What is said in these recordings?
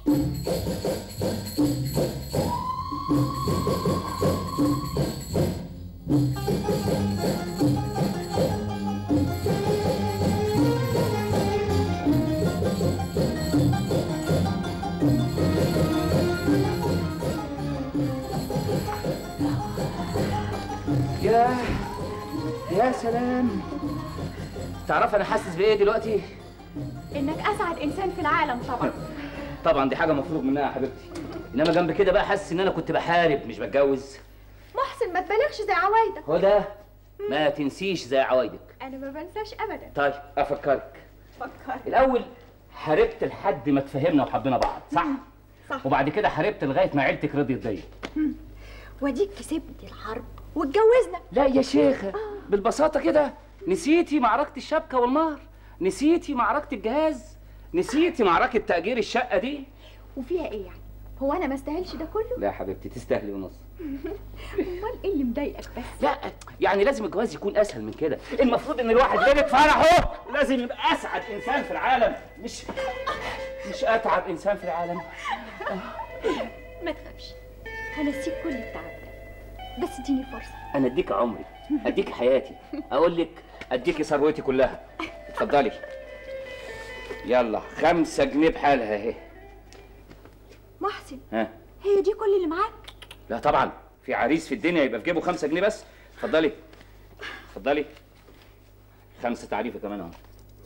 يا يا سلام تعرف انا حاسس بايه دلوقتي انك اسعد انسان في العالم طبعا طبعا دي حاجه مفروغ منها يا حبيبتي انما جنب كده بقى حاسس ان انا كنت بحارب مش بتجوز محسن ما تبالغش زي عوايدك هو ده ما تنسيش زي عوايدك انا ما بنساش ابدا طيب افكرك فكر الاول حاربت لحد ما تفهمنا وحبينا بعض صح صح وبعد كده حاربت لغايه ما عيلتك رضيت بيا وديك كسبت الحرب واتجوزنا لا يا شيخة بالبساطة كده نسيتي معركة الشبكة والمهر نسيتي معركة الجهاز نسيتي معركة تأجير الشقة دي وفيها ايه يعني هو انا ما استاهلش ده كله لا يا حبيبتي تستاهلي ونص امال ايه اللي مضايقك بس لا يعني لازم الجواز يكون اسهل من كده المفروض ان الواحد ليله فرحه لازم يبقى اسعد انسان في العالم مش مش اتعب انسان في العالم ما تخافش هنسيك كل التعب ده بس اديني فرصه انا اديك عمري اديك حياتي اقول لك اديكي ثروتي كلها اتفضلي يلا خمسة جنيه بحالها اهي محسن ها هي دي كل اللي معاك لا طبعا في عريس في الدنيا يبقى في جيبه خمسة جنيه بس اتفضلي اتفضلي خمسة تعريفة كمان اهو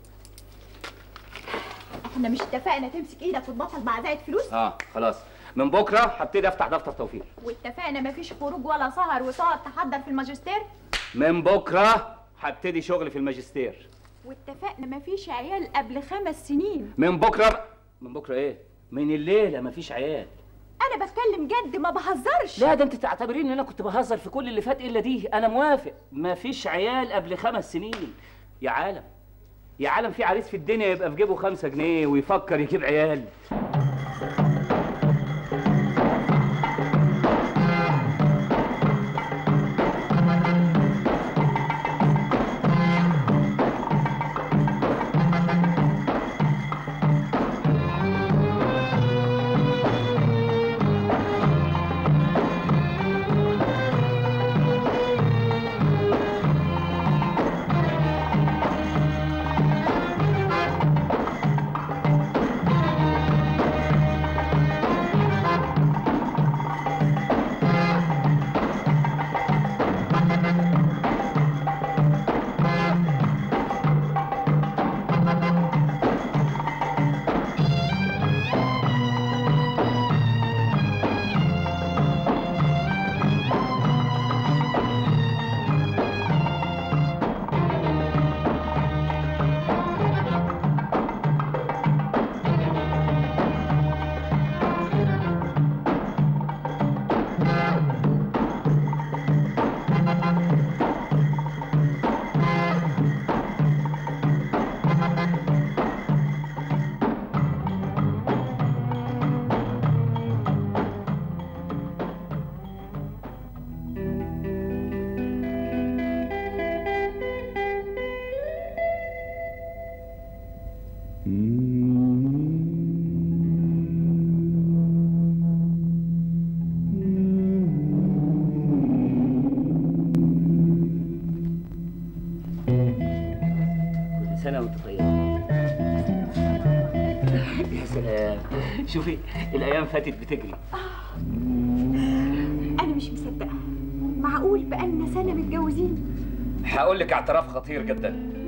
احنا مش اتفقنا تمسك ايدك وتبطل مع زايد فلوس اه خلاص من بكره هبتدي افتح دفتر توفير واتفقنا مفيش خروج ولا سهر وتقعد تحضر في الماجستير من بكره هبتدي شغل في الماجستير واتفقنا مفيش عيال قبل خمس سنين من بكره بقى من بكره ايه من الليله مفيش عيال انا بتكلم جد ما بهزرش لا ده انت تعتبرين ان انا كنت بهزر في كل اللي فات الا دي انا موافق مفيش عيال قبل خمس سنين يا عالم يا عالم في عريس في الدنيا يبقى في جيبه خمسة جنيه ويفكر يجيب عيال كل سنة وانت طيبة يا سلام شوفي الأيام فاتت بتجري انا مش مصدقه معقول بقالنا سنه متجوزين هقول لك اعتراف خطير جدا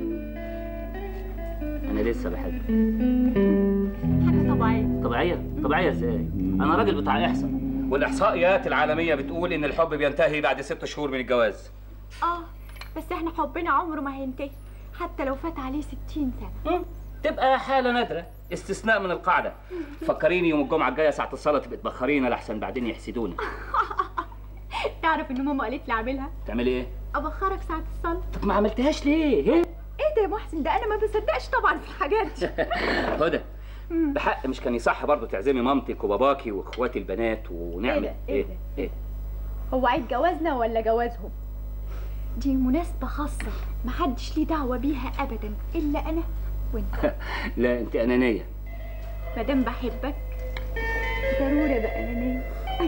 أنا لسه بحبك حاجه طبيعيه طبيعية؟ طبيعية ازاي؟ أنا راجل بتاع إحصاء والإحصائيات العالمية بتقول إن الحب بينتهي بعد ست شهور من الجواز اه بس احنا حبنا عمره ما هينتهي حتى لو فات عليه ستين سنه مم. تبقى حالة نادرة استثناء من القاعدة فكريني يوم الجمعة الجاية ساعة الصلاة تبقى تبخرينا لحسن بعدين يحسدونا تعرف ان ماما قالت لي اعملها تعملي ايه؟ ابخرك ساعه الصلاه طب ما عملتهاش ليه؟ ايه؟ ايه ده يا محسن ده انا ما بصدقش طبعا في الحاجات دي هدى بحق مش كان يصح برضه تعزمي مامتك وباباكي واخواتي البنات ونعمل إيه ده؟ إيه ده؟ ايه؟ هو عيد جوازنا ولا جوازهم دي مناسبة خاصة محدش ليه دعوة بيها أبدا إلا أنا وأنت لا انت انانية مادام بحبك ضروري بقى انانيه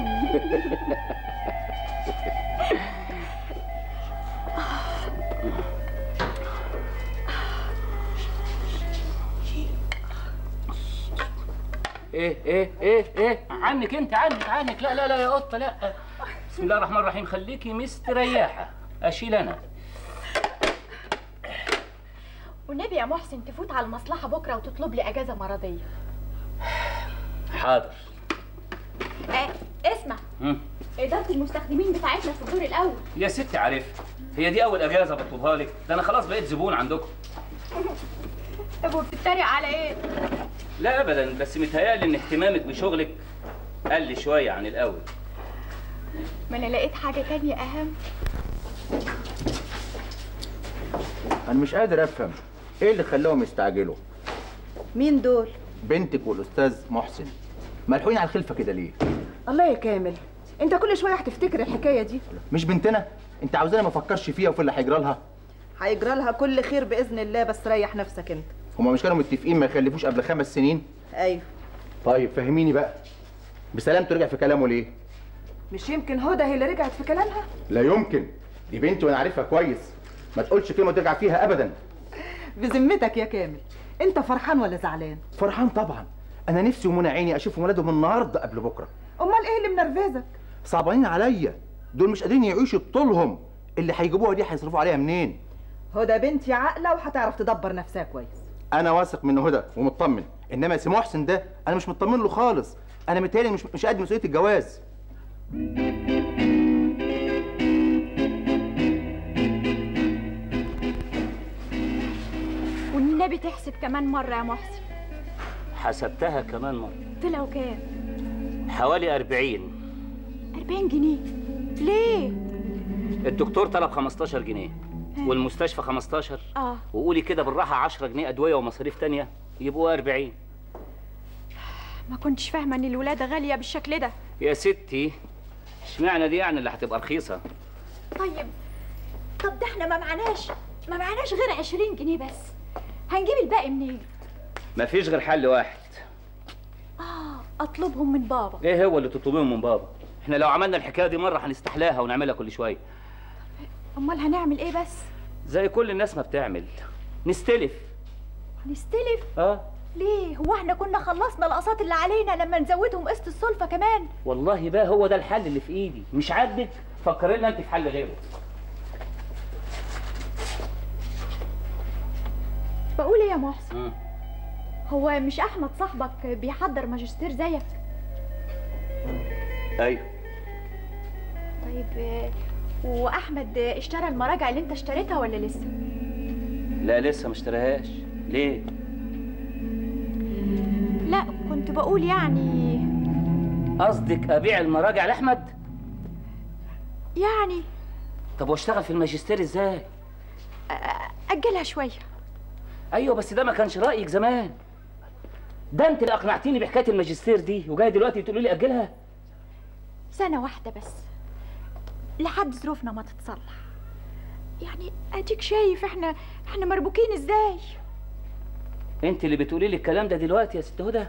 ايه ايه ايه ايه عنك انت عنك عنك لا لا لا يا قطه لا بسم الله الرحمن الرحيم خليكي مستريحه اشيل انا والنبي يا محسن تفوت على المصلحه بكره وتطلب لي اجازه مرضيه حاضر آه اسمع مم. اداره المستخدمين بتاعتنا في الدور الاول يا ستي عارف هي دي اول اجازه بطلبها لك ده انا خلاص بقيت زبون عندكم طب وبتتريق على ايه لا ابدا بس متهيألي ان اهتمامك بشغلك قل شويه عن الاول ما انا لقيت حاجه تانية اهم انا مش قادر افهم ايه اللي خلاهم يستعجلوا مين دول؟ بنتك والاستاذ محسن ملحوقين على الخلفه كده ليه الله يا كامل انت كل شويه هتفتكر الحكايه دي مش بنتنا انت عاوزاني ما افكرش فيها وفي اللي هيجرى لها هيجرى لها كل خير باذن الله بس ريح نفسك انت هما مش كانوا متفقين ما يخلفوش قبل خمس سنين ايوه طيب فهميني بقى بسلامته رجع في كلامه ليه مش يمكن هدى هي اللي رجعت في كلامها لا يمكن دي بنتي وانا عارفها كويس ما تقولش كلمه ترجع فيها ابدا بذمتك يا كامل انت فرحان ولا زعلان فرحان طبعا انا نفسي ومنى عيني اشوفهم ولادهم النهارده قبل بكره امال ايه اللي منرفزك صعبانين عليا دول مش قادرين يعيشوا بطولهم اللي هيجيبوها دي هيصرفوا عليها منين هدى بنتي عاقله وهتعرف تدبر نفسها كويس انا واثق من هدى ومطمن انما سي محسن ده انا مش مطمن له خالص انا متهيألي مش مش قد مسؤوليه الجواز والنبي تحسب كمان مره يا محسن حسبتها كمان مره طلعوا كام حوالي 40 40 جنيه ليه الدكتور طلب 15 جنيه والمستشفى 15 اه وقولي كده بالراحه 10 جنيه ادويه ومصاريف تانية يبقوا 40 ما كنتش فاهمه ان الولاده غاليه بالشكل ده يا ستي اشمعنى دي يعني اللي هتبقى رخيصه طيب طب ده احنا ما معناش ما معناش غير 20 جنيه بس هنجيب الباقي منين مفيش غير حل واحد اه اطلبهم من بابا ايه هو اللي تطلبيهم من بابا احنا لو عملنا الحكايه دي مره هنستحلاها ونعملها كل شويه امال هنعمل ايه بس زي كل الناس ما بتعمل نستلف هنستلف اه ليه هو احنا كنا خلصنا الاقساط اللي علينا لما نزودهم قسط السلفه كمان والله بقى هو ده الحل اللي في ايدي مش عاجبك فكري لنا انت في حل غيره بقول ايه يا محسن مم. هو مش احمد صاحبك بيحضر ماجستير زيك ايوه طيب آه، واحمد اشترى المراجع اللي انت اشتريتها ولا لسه لا لسه ما اشتراهاش ليه لا كنت بقول يعني قصدك ابيع المراجع لاحمد يعني طب واشتغل في الماجستير ازاي اجلها شويه ايوه بس ده ما كانش رايك زمان ده انت اللي اقنعتيني بحكايه الماجستير دي وجاي دلوقتي تقولي لي اجلها سنه واحده بس لحد ظروفنا ما تتصلح يعني اديك شايف احنا احنا مربوكين ازاي انت اللي بتقولي لي الكلام ده دلوقتي يا ست هدى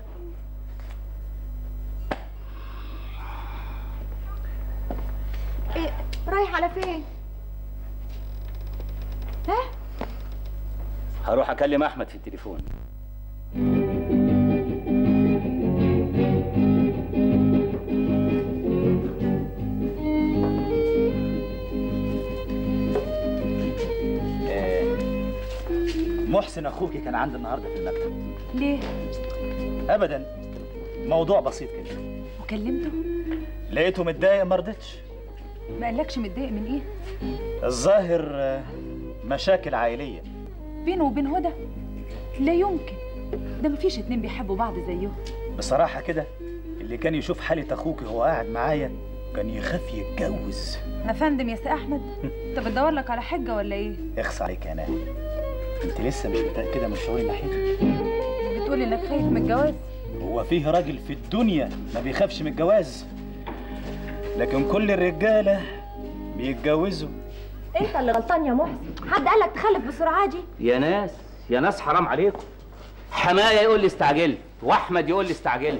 إيه رايح على فين ها هروح اكلم احمد في التليفون محسن اخوك كان عندي النهارده في المكتب ليه ابدا موضوع بسيط كده وكلمته لقيته متضايق ما رضيتش ما قالكش متضايق من ايه الظاهر آه، مشاكل عائليه بينه وبين هدى لا يمكن ده مفيش اتنين بيحبوا بعض زيهم بصراحه كده اللي كان يشوف حاله اخوك وهو قاعد معايا كان يخاف يتجوز يا فندم يا سي احمد انت بتدور لك على حجه ولا ايه اخص عليك يا ناهي انت لسه مش متاكده من شعوري ناحيتي بتقول انك خايف من الجواز هو فيه راجل في الدنيا ما بيخافش من الجواز لكن كل الرجاله بيتجوزوا انت اللي غلطان يا محسن حد قالك تخلف بالسرعه دي يا ناس يا ناس حرام عليكم حماية يقول لي استعجلت واحمد يقول لي استعجلت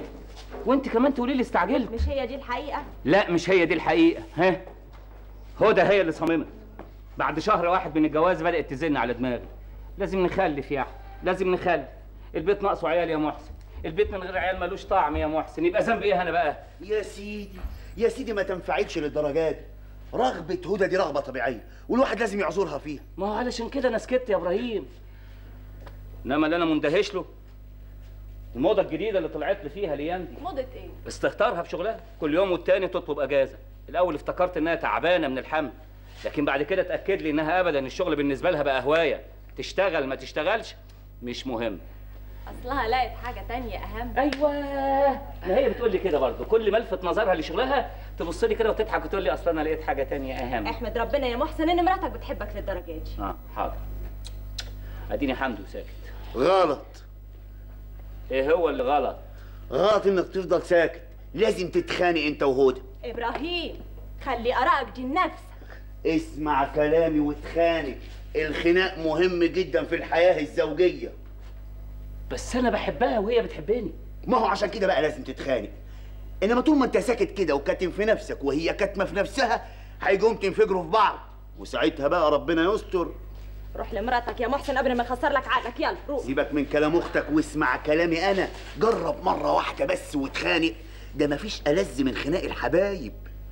وانت كمان تقولي لي استعجلت مش هي دي الحقيقه لا مش هي دي الحقيقه ها هدى هي اللي صممت بعد شهر واحد من الجواز بدات تزن على دماغي لازم نخلف يا احمد لازم نخلف البيت ناقصه عيال يا محسن البيت من غير عيال ملوش طعم يا محسن يبقى ذنب ايه انا بقى يا سيدي يا سيدي ما تنفعلش للدرجات دي رغبة هدى دي رغبة طبيعية والواحد لازم يعذرها فيها ما هو علشان كده انا سكت يا ابراهيم انما اللي انا مندهش له الموضه الجديده اللي طلعت لي فيها الايام دي موضه ايه استهترها في شغلها كل يوم والتاني تطلب اجازه الاول افتكرت انها تعبانه من الحمل لكن بعد كده اتاكد لي انها ابدا الشغل بالنسبه لها بقى هوايه تشتغل ما تشتغلش مش مهم اصلها لقت حاجه تانية اهم ايوه ما هي بتقول لي كده برضه كل ما الفت نظرها لشغلها تبص لي كده وتضحك وتقول لي اصل انا لقيت حاجه تانية اهم احمد ربنا يا محسن ان مراتك بتحبك للدرجه دي اه حاضر اديني حمد وساكت غلط ايه هو اللي غلط غلط انك تفضل ساكت لازم تتخانق انت وهدى ابراهيم خلي ارائك دي لنفسك اسمع كلامي واتخانق الخناق مهم جدا في الحياة الزوجية بس انا بحبها وهي بتحبني ما هو عشان كده بقى لازم تتخانق انما طول ما انت ساكت كده وكاتم في نفسك وهي كاتمه في نفسها هيجوم تنفجروا في بعض وساعتها بقى ربنا يستر روح لمراتك يا محسن قبل ما يخسر لك عقلك يلا روح سيبك من كلام اختك واسمع كلامي انا جرب مره واحده بس واتخانق ده مفيش ألذ من خناق الحبايب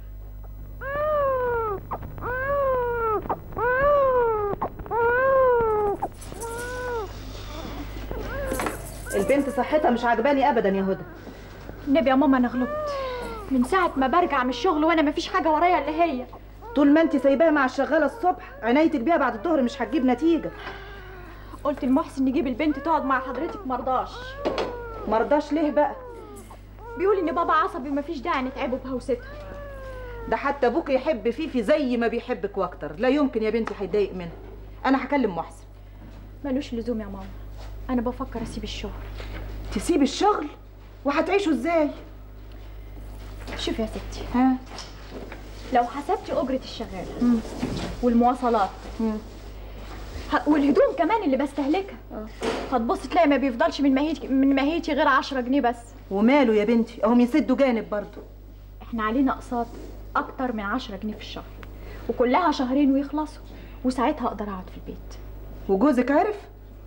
البنت صحتها مش عجباني ابدا يا هدى النبي يا ماما انا غلطت من ساعة ما برجع من الشغل وانا مفيش حاجة ورايا الا هي طول ما انت سايباها مع الشغاله الصبح عنايتك بيها بعد الظهر مش هتجيب نتيجه قلت لمحسن نجيب البنت تقعد مع حضرتك مرضاش مرضاش ليه بقى بيقول ان بابا عصبي ومفيش داعي نتعبه بهوستها ده حتى ابوك يحب فيفي زي ما بيحبك واكتر لا يمكن يا بنتي هيتضايق منها انا هكلم محسن ملوش لزوم يا ماما انا بفكر اسيب الشغل تسيب الشغل وهتعيشوا ازاي شوفي يا ستي ها لو حسبتي اجرة الشغالة والمواصلات ه- والهدوم كمان اللي بستهلكها هتبص تلاقي ما بيفضلش من ماهيتي من ماهيتي غير 10 جنيه بس وماله يا بنتي اهم يسدوا جانب برضه احنا علينا اقساط اكتر من 10 جنيه في الشهر وكلها شهرين ويخلصوا وساعتها اقدر اقعد في البيت وجوزك عارف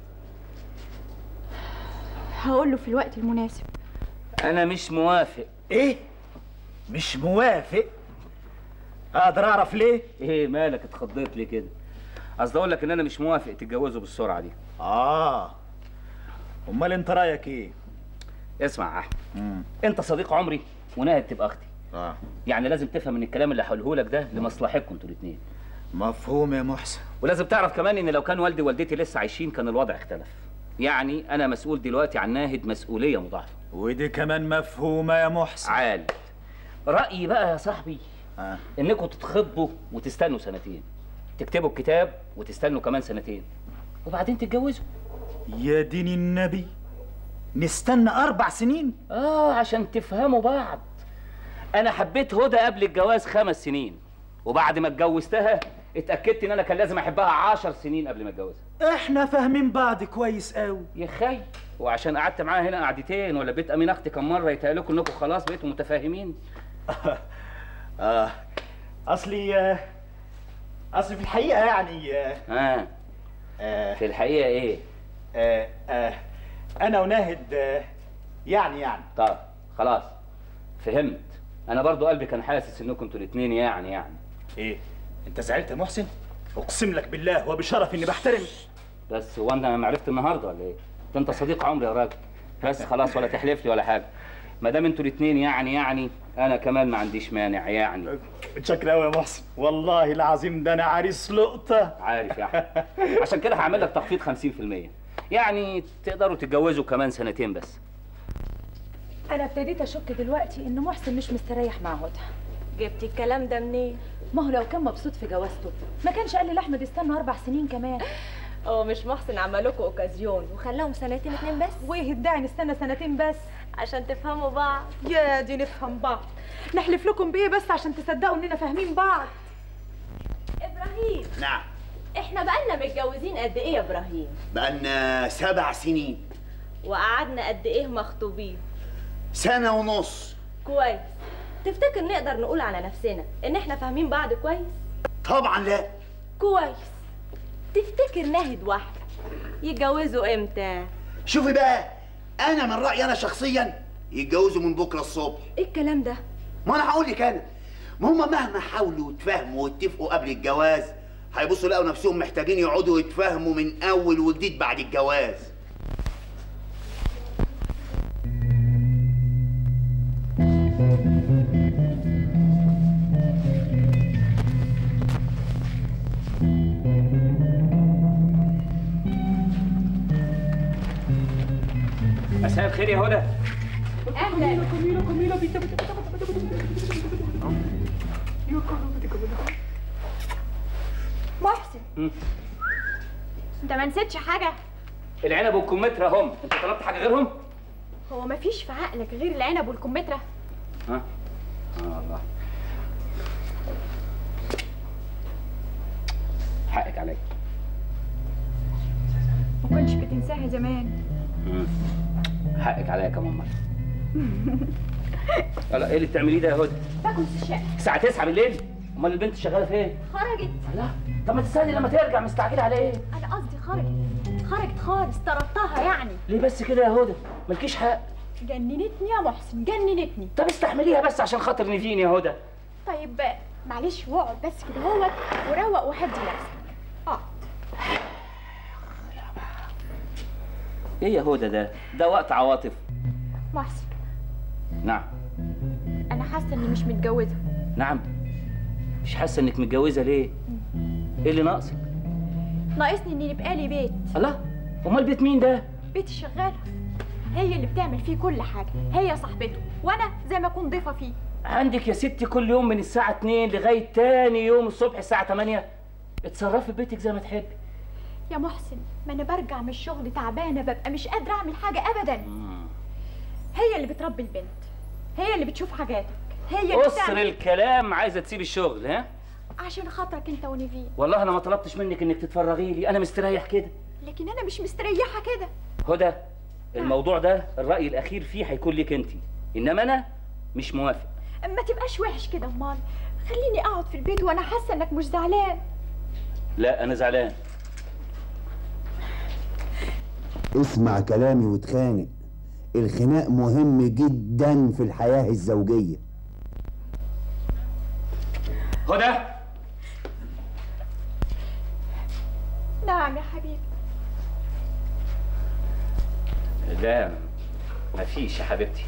هقول له في الوقت المناسب انا مش موافق ايه مش موافق اقدر اعرف ليه ايه مالك اتخضيت ليه كده قصدي اقول لك ان انا مش موافق تتجوزوا بالسرعه دي اه امال انت رايك ايه اسمع يا احمد انت صديق عمري وناهد تبقى اختي اه يعني لازم تفهم ان الكلام اللي هقوله لك ده لمصلحتكم انتوا الاثنين مفهوم يا محسن ولازم تعرف كمان ان لو كان والدي ووالدتي لسه عايشين كان الوضع اختلف يعني انا مسؤول دلوقتي عن ناهد مسؤوليه مضاعفه ودي كمان مفهومه يا محسن عال رايي بقى يا صاحبي آه. انكم تتخطبوا وتستنوا سنتين تكتبوا الكتاب وتستنوا كمان سنتين وبعدين تتجوزوا يا دين النبي نستنى اربع سنين اه عشان تفهموا بعض انا حبيت هدى قبل الجواز خمس سنين وبعد ما اتجوزتها اتاكدت ان انا كان لازم احبها عشر سنين قبل ما اتجوزها احنا فاهمين بعض كويس قوي يا خي وعشان قعدت معاها هنا قعدتين ولا بيت امين اختي كم مره يتهيألكم انكم خلاص بقيتوا متفاهمين اه اصلي آه، اصل في الحقيقه يعني آه، ها آه، في الحقيقه ايه آه، آه، انا وناهد آه، يعني يعني طب خلاص فهمت انا برضو قلبي كان حاسس انكم انتوا الاثنين يعني يعني ايه انت زعلت يا محسن اقسم لك بالله وبشرف اني بحترم بس هو انا ما عرفت النهارده ولا ايه ده انت صديق عمري يا راجل بس خلاص ولا تحلف لي ولا حاجه ما دام انتوا الاثنين يعني يعني انا كمان ما عنديش مانع يعني متشكر قوي يا محسن والله العظيم ده انا عريس لقطه عارف يا احمد عشان كده هعمل لك تخفيض 50% يعني تقدروا تتجوزوا كمان سنتين بس انا ابتديت اشك دلوقتي ان محسن مش مستريح مع هدى جبتي الكلام ده منين ما هو لو كان مبسوط في جوازته ما كانش قال لي لاحمد استنى اربع سنين كمان هو مش محسن عملوكوا اوكازيون وخلاهم سنتين اتنين بس وايه الداعي نستنى سنتين بس عشان تفهموا بعض يا دي نفهم بعض نحلف لكم بايه بس عشان تصدقوا اننا فاهمين بعض ابراهيم نعم احنا بقالنا متجوزين قد ايه يا ابراهيم بقالنا سبع سنين وقعدنا قد ايه مخطوبين سنة ونص كويس تفتكر نقدر نقول على نفسنا ان احنا فاهمين بعض كويس طبعا لا كويس تفتكر ناهد واحدة يتجوزوا امتى شوفي بقى انا من رأيي انا شخصيا يتجوزوا من بكرة الصبح ايه الكلام ده ما انا هقول لك انا ما هم مهما حاولوا يتفاهموا ويتفقوا قبل الجواز هيبصوا يلاقوا نفسهم محتاجين يقعدوا يتفاهموا من اول وجديد بعد الجواز مساء الخير يا هدى اهلا محسن مم. انت ما نسيتش حاجه العنب والكمثرى هم انت طلبت حاجه غيرهم هو ما فيش في عقلك غير العنب والكمثرى ها اه الله حقك عليا ما كنتش بتنساها زمان مم. حقك عليا كمان مره لا ايه اللي بتعمليه ده يا هدى باكل في الشقه الساعه 9 بالليل امال البنت شغاله فين خرجت لا طب ما تستني لما ترجع مستعجله على ايه انا قصدي خرجت خرجت خالص طردتها يعني ليه بس كده يا هدى مالكيش حق جننتني يا محسن جننتني طب استحمليها بس عشان خاطر نيفين يا هدى طيب معلش واقعد بس كده هو وروق وهدي نفسك اقعد ايه يا هدى ده ده وقت عواطف محسن نعم انا حاسه اني مش متجوزه نعم مش حاسه انك متجوزه ليه ايه اللي ناقصك ناقصني اني يبقى لي بيت الله امال بيت مين ده بيتي شغاله هي اللي بتعمل فيه كل حاجه هي صاحبته وانا زي ما اكون ضيفه فيه عندك يا ستي كل يوم من الساعة 2 لغاية تاني يوم الصبح الساعة 8 اتصرفي في بيتك زي ما تحبي يا محسن ما انا برجع من الشغل تعبانه ببقى مش قادره اعمل حاجه ابدا هي اللي بتربي البنت هي اللي بتشوف حاجاتك هي اللي قصر بتعمل الكلام عايزة تسيب الشغل ها عشان خاطرك انت ونيفين والله انا ما طلبتش منك انك تتفرغي لي انا مستريح كده لكن انا مش مستريحه كده هدى الموضوع ده الرأي الأخير فيه هيكون ليك انت إنما أنا مش موافق ما تبقاش وحش كده امال خليني اقعد في البيت وانا حاسه انك مش زعلان لا أنا زعلان اسمع كلامي وتخانق الخناق مهم جدا في الحياة الزوجية هدى نعم يا حبيبي لا مفيش يا حبيبتي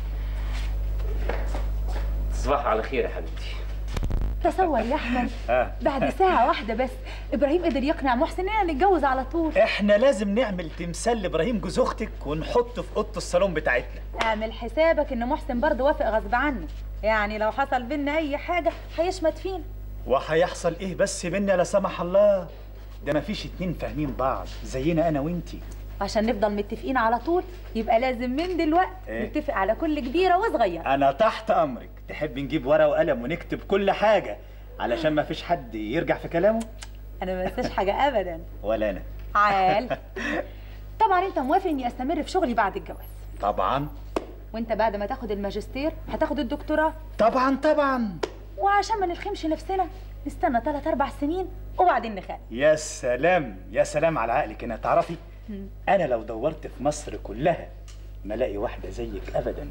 تصبحوا على خير يا حبيبتي تصور يا احمد آه. بعد ساعة واحدة بس ابراهيم قدر يقنع محسن اننا نتجوز على طول احنا لازم نعمل تمثال لابراهيم جوز اختك ونحطه في اوضه الصالون بتاعتنا اعمل حسابك ان محسن برضه وافق غصب عنه يعني لو حصل بينا اي حاجة هيشمت فينا وهيحصل ايه بس بينا لا سمح الله ده مفيش اتنين فاهمين بعض زينا انا وانتي عشان نفضل متفقين على طول يبقى لازم من دلوقتي إيه؟ نتفق على كل كبيرة وصغيرة انا تحت امرك تحب نجيب ورقه وقلم ونكتب كل حاجه علشان مفيش حد يرجع في كلامه انا ما بنساش حاجة ابدا ولا انا عال طبعا انت موافق اني استمر في شغلي بعد الجواز طبعا وانت بعد ما تاخد الماجستير هتاخد الدكتوراه طبعا طبعا وعشان ما نلخمش نفسنا نستنى 3 4 سنين وبعدين نخلف يا سلام يا سلام على عقلك انا تعرفي انا لو دورت في مصر كلها ما الاقي واحده زيك ابدا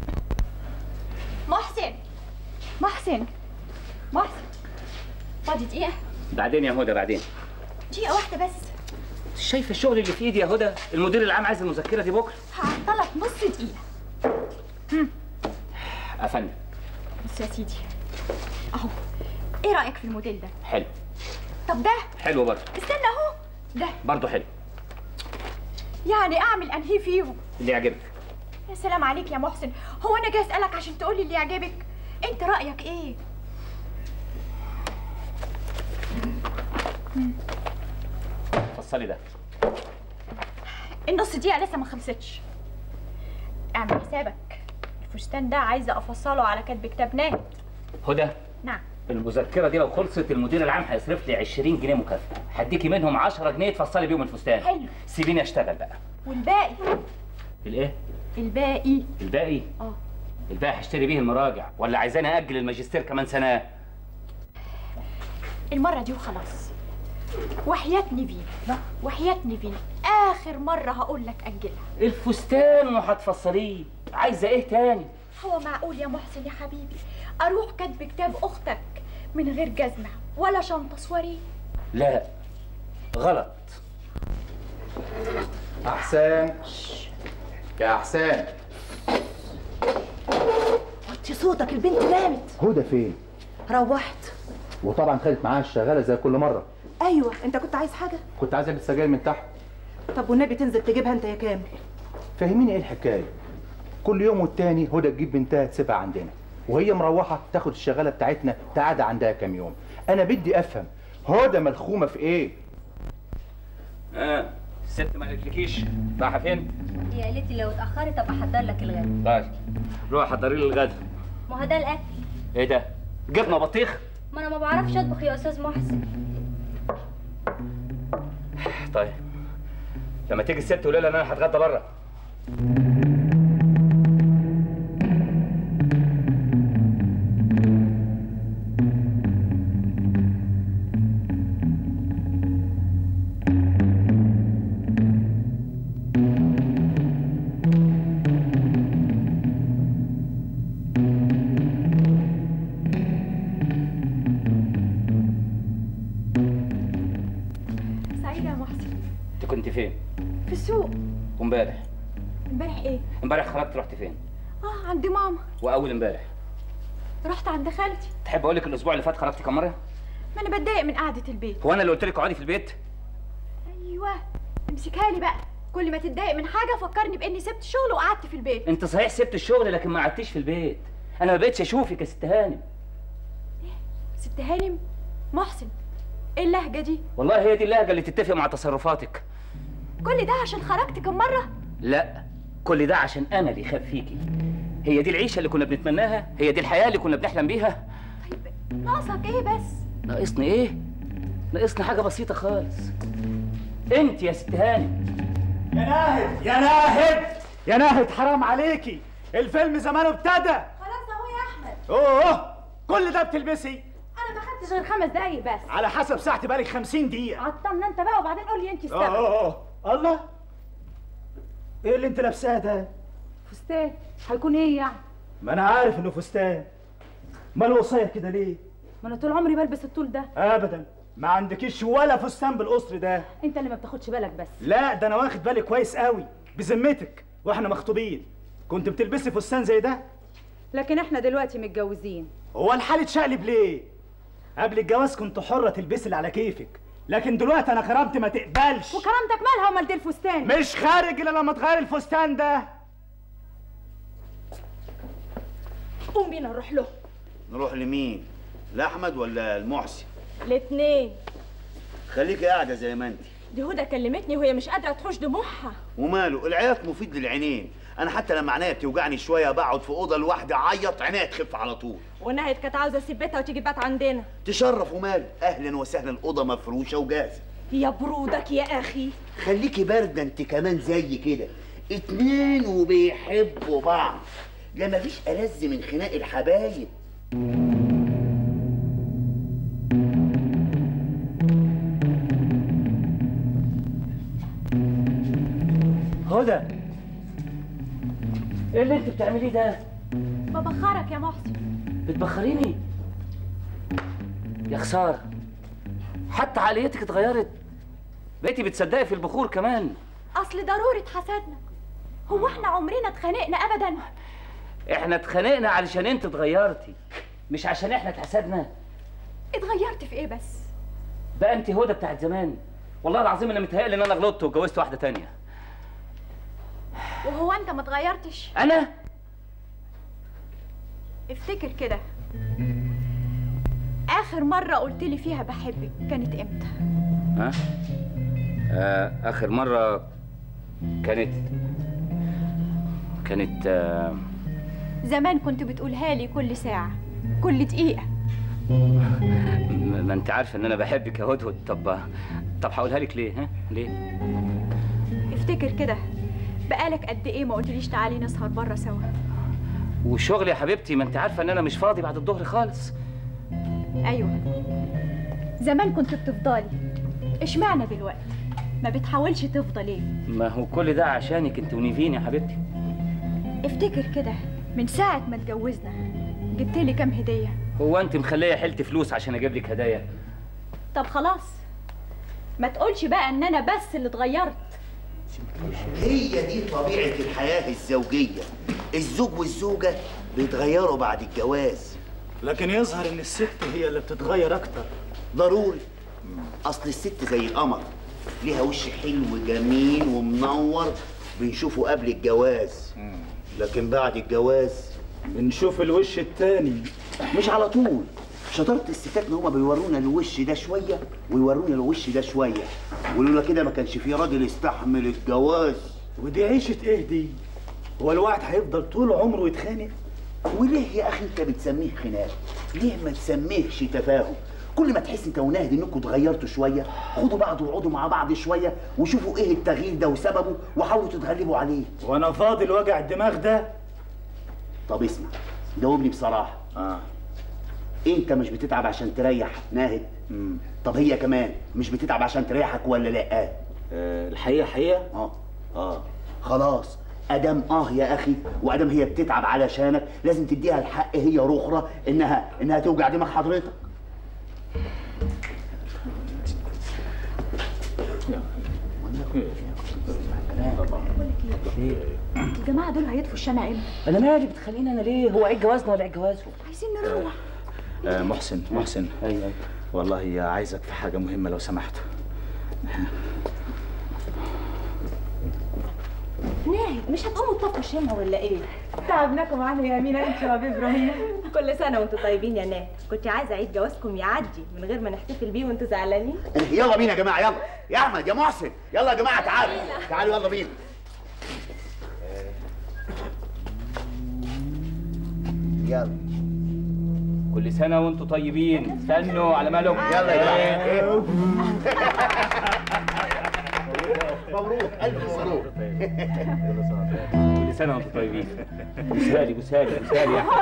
محسن محسن محسن فاضي دقيقه بعدين يا هدى بعدين دقيقه واحده بس شايف الشغل اللي في ايدي يا هدى المدير العام عايز المذكرة دي بكرة هعطلك نص دقيقه أفندم بص يا سيدي اهو ايه رايك في الموديل ده حلو طب ده حلو برضه استنى اهو ده برضه حلو يعني اعمل انهي فيهم اللي يعجبك يا سلام عليك يا محسن هو انا جاي اسالك عشان تقولي اللي يعجبك انت رايك ايه فصلي ده النص دقيقه لسه ما خلصتش اعمل حسابك الفستان ده عايزه افصله على كتب كتاب ناهد هدى نعم المذكرة دي لو خلصت المدير العام هيصرف لي 20 جنيه مكافأة هديكي منهم 10 جنيه تفصلي بيهم الفستان حلو. سيبيني اشتغل بقى والباقي الايه الباقي الباقي اه الباقي هشتري بيه المراجع ولا عايزاني اجل الماجستير كمان سنه المرة دي وخلاص وحياة نيفين وحياة نيفين آخر مرة هقول لك أجلها الفستان وهتفصليه عايزه ايه تاني هو معقول يا محسن يا حبيبي أروح كاتب كتاب أختك من غير جزمة ولا شنطة سواري لا غلط احسان يا احسان وطي صوتك البنت نامت هدى فين روحت وطبعا خدت معاها الشغاله زي كل مره ايوه انت كنت عايز حاجه كنت عايز البس سجاير من تحت طب والنبي تنزل تجيبها انت يا كامل فهميني ايه الحكايه كل يوم والتاني هدى تجيب بنتها تسيبها عندنا وهي مروحه تاخد الشغاله بتاعتنا تقعد عندها كام يوم انا بدي افهم هدى ملخومه في ايه اه الست ما قالتلكيش رايحه فين هي قالت لي لو اتاخرت ابقى احضر لك الغدا طيب روح حضري لي الغدا ما هو ده الاكل ايه ده جبنه بطيخ ما انا ما بعرفش اطبخ يا استاذ محسن طيب لما تيجي الست قولي لها ان انا هتغدى بره سعيدة يا محسن انت كنت فين في السوق وامبارح امبارح ايه؟ امبارح خرجت رحت فين اه عند ماما واول امبارح رحت عند خالتي تحب اقول لك الاسبوع اللي فات خرجت كم مره ما انا بتضايق من قعدة البيت هو انا اللي قلت لك اقعدي في البيت ايوه امسكها لي بقى كل ما تتضايق من حاجة فكرني باني سبت الشغل وقعدت في البيت انت صحيح سبت الشغل لكن ما قعدتيش في البيت انا ما بقتش اشوفك يا ست هانم ست هانم محسن ايه اللهجة دي؟ والله هي دي اللهجه اللي تتفق مع تصرفاتك كل ده عشان خرجت كم مرة؟ لا كل ده عشان امل يخاف فيكي هي دي العيشه اللي كنا بنتمناها هي دي الحياه اللي كنا بنحلم بيها ناقصك ايه بس؟ ناقصني ايه ناقصني حاجه بسيطه خالص انت يا ست هانم يا ناهد يا ناهد يا ناهد حرام عليكي الفيلم زمانه ابتدى خلاص اهو يا احمد اوه كل ده بتلبسي انا ما خدتش غير خمس دقايق بس على حسب ساعتي بالك 50 دقيقة عطلنا انت بقى وبعدين قول لي انت السبب اه اه الله ايه اللي انت لابساه ده؟ فستان هيكون ايه يعني ما انا عارف انه فستان ما الوصية كده ليه؟ ما انا طول عمري بلبس الطول ده ابدا ما عندكيش ولا فستان بالقصر ده انت اللي ما بتاخدش بالك بس لا ده انا واخد بالي كويس قوي بذمتك واحنا مخطوبين كنت بتلبسي فستان زي ده لكن احنا دلوقتي متجوزين هو الحال اتشقلب ليه قبل الجواز كنت حرة تلبسي اللي على كيفك لكن دلوقتي انا كرامتي ما تقبلش وكرامتك مالها امال دي الفستان مش خارج الا لما تغير الفستان ده قوم بينا نروح له نروح لمين لاحمد ولا المحسن الاتنين خليكي قاعده زي ما انت دي هدى كلمتني وهي مش قادرة تحوش دموعها وماله العياط مفيد للعينين انا حتى لما عينيا بتوجعني شويه بقعد في اوضه لوحدي اعيط عينيا تخف على طول ونهد كانت عاوزة تسيب بيتها وتيجي بات عندنا تشرف وماله اهلا وسهلا الاوضه مفروشه وجاهزه يا برودك يا اخي خليكي بارده انت كمان زي كده اتنين وبيحبوا بعض لا مفيش ألذ من خناق الحبايب هدى ايه اللي انت بتعمليه ده ببخرك يا محسن بتبخريني يا خساره حتى عقليتك اتغيرت بقيتي بتصدقي في البخور كمان اصل ضرورة حسدنا هو احنا عمرنا اتخانقنا ابدا احنا اتخانقنا علشان انت اتغيرتي مش عشان احنا اتحسدنا اتغيرت في ايه بس بقى انت هدى بتاعت زمان والله العظيم انا متهيألي ان انا غلطت واتجوزت واحده تانية وهو انت ما اتغيرتش انا افتكر كده اخر مرة قلت لي فيها بحبك كانت امتى ها آه اخر مره كانت كانت آه زمان كنت بتقولها لي كل ساعة كل دقيقة م- ما انت عارفه ان انا بحبك يا هدهد طب طب هقولها لك ليه ها ليه افتكر كده بقالك قد ايه ما قلتليش تعالي نسهر بره سوا وشغلي يا حبيبتي ما انت عارفه ان انا مش فاضي بعد الظهر خالص ايوه زمان كنت بتفضلي اشمعنى دلوقتي ما بتحاولش تفضل ايه ما هو كل ده عشانك انت ونيفين يا حبيبتي افتكر كده من ساعة ما اتجوزنا جبت لي كام هدية هو انت مخليه حيلتي فلوس عشان اجيب لك هدايا طب خلاص ما تقولش بقى ان انا بس اللي اتغيرت هي دي طبيعة الحياة الزوجية الزوج والزوجة بيتغيروا بعد الجواز لكن يظهر ان الست هي اللي بتتغير اكتر ضروري اصل الست زي القمر ليها وش حلو جميل ومنور بنشوفه قبل الجواز لكن بعد الجواز بنشوف الوش التاني مش على طول شطارة الستات ان هما بيورونا الوش ده شوية ويورونا الوش ده شوية ولولا كده ما كانش في راجل يستحمل الجواز ودي عيشة ايه دي؟ هو الواحد هيفضل طول عمره يتخانق؟ وليه يا اخي انت بتسميه خناق؟ ليه ما تسميهش تفاهم؟ كل ما تحس انت وناهد انكم اتغيرتوا شويه خدوا بعض واقعدوا مع بعض شويه وشوفوا ايه التغيير ده وسببه وحاولوا تتغلبوا عليه وانا فاضي لوجع الدماغ ده؟ طب اسمع جاوبني بصراحه اه انت مش بتتعب عشان تريح ناهد مم. طب هي كمان مش بتتعب عشان تريحك ولا لا آه الحقيقة حقيقة؟ اه اه خلاص ادم اه يا اخي وادم هي بتتعب علشانك لازم تديها الحق هي رخرة انها انها توجع دماغ حضرتك الجماعة دول هيطفوا الشمع امتى انا مالي بتخليني انا ليه هو عيد جوازنا ولا عيد جوازه عايزين نروح آه محسن محسن ايوه والله عايزك في حاجة مهمة لو سمحت ناهد مش هتقوموا تطفوا الشمع ولا ايه؟ تعبناكم عنه يا امينه انت وابي ابراهيم كل سنة وانتوا طيبين يا ناهد كنت عايزة عيد جوازكم يعدي من غير ما نحتفل بيه وانتوا زعلانين يلا بينا يا جماعه يلا يا احمد يا محسن يلا يا جماعه تعالوا تعالوا يلا بينا يلا كل سنه وانتم طيبين استنوا على مالكم يلا يا جماعه مبروك الف مبروك كل سنه وانتم طيبين بوسالي بوسالي بوسالي يا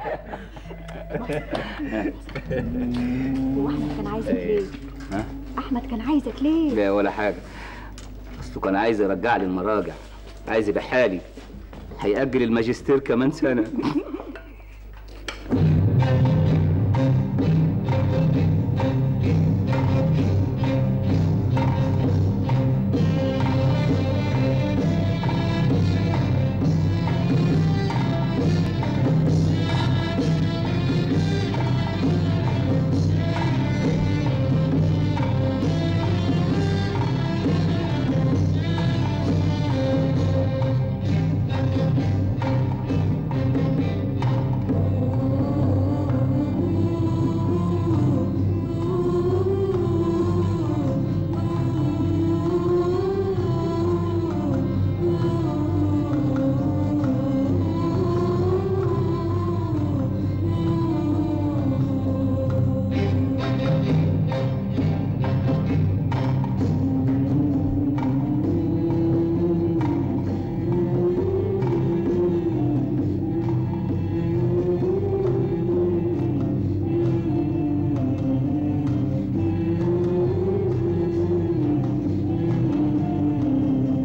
هو احمد كان عايزك ليه ها؟ احمد كان عايزك ليه لا ولا حاجه اصله كان عايز يرجع لي المراجع عايز يبقى حالي هيأجل الماجستير كمان سنه